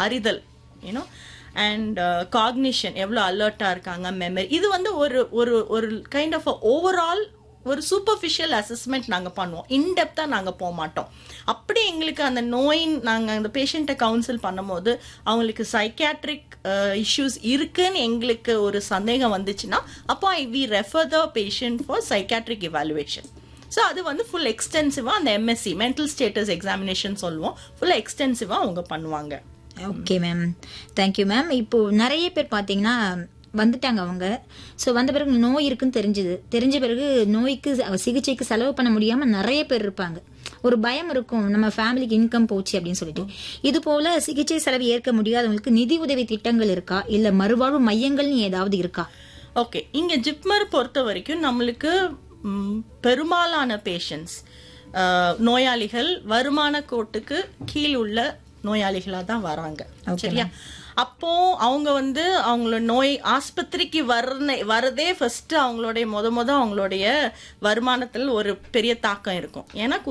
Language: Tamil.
அறிதல் யூனோ அண்ட் காக்னிஷன் எவ்வளோ அலர்ட்டாக இருக்காங்க மெமரி இது வந்து ஒரு ஒரு ஒரு கைண்ட் ஆஃப் ஓவரால் ஒரு சூப்பர்ஃபிஷியல் அசஸ்மெண்ட் நாங்கள் பண்ணுவோம் இன்டெப்த்தாக நாங்கள் போக மாட்டோம் அப்படி எங்களுக்கு அந்த நோயின் நாங்கள் அந்த பேஷண்ட்டை கவுன்சில் பண்ணும்போது அவங்களுக்கு சைக்காட்ரிக் இஷ்யூஸ் இருக்குன்னு எங்களுக்கு ஒரு சந்தேகம் வந்துச்சுன்னா அப்போ I we refer the patient for psychiatric evaluation so அது வந்து ஃபுல் எக்ஸ்டென்சிவாக அந்த எம்எஸ்சி மென்டல் ஸ்டேட்டஸ் எக்ஸாமினேஷன் சொல்லுவோம் ஃபுல் எக்ஸ்டென்சிவாக அவங்க பண்ணுவாங்க ஓகே மேம் தேங்க்யூ மேம் இப்போ நிறைய பேர் பார்த்தீங்கன்னா வந்துட்டாங்க அவங்க ஸோ வந்த பிறகு நோய் இருக்குன்னு தெரிஞ்சுது தெரிஞ்ச பிறகு நோய்க்கு ச- சிகிச்சைக்கு செலவு பண்ண முடியாம நிறைய பேர் இருப்பாங்க ஒரு பயம் இருக்கும் நம்ம ஃபேமிலிக்கு இன்கம் போச்சு அப்படின்னு சொல்லிட்டு இது போல சிகிச்சை செலவு ஏற்க முடியாதவங்களுக்கு நிதி உதவி திட்டங்கள் இருக்கா இல்ல மறுவாழ்வு மையங்கள்னு ஏதாவது இருக்கா ஓகே இங்க ஜிப்மர் பொறுத்த வரைக்கும் நம்மளுக்கு ம், பெரும்பாலான பேஷண்ட்ஸ் நோயாளிகள் வருமான கோட்டுக்கு கீழ் உள்ள நோயாளிகளா தான் வராங்க சரியா அப்போ அவங்க வந்து அவங்களோட நோய் ஆஸ்பத்திரிக்கு வர்ற வரதே ஃபர்ஸ்ட் அவங்களுடைய முத முத அவங்களுடைய வருமானத்தில் ஒரு பெரிய தாக்கம் இருக்கும் ஏன்னா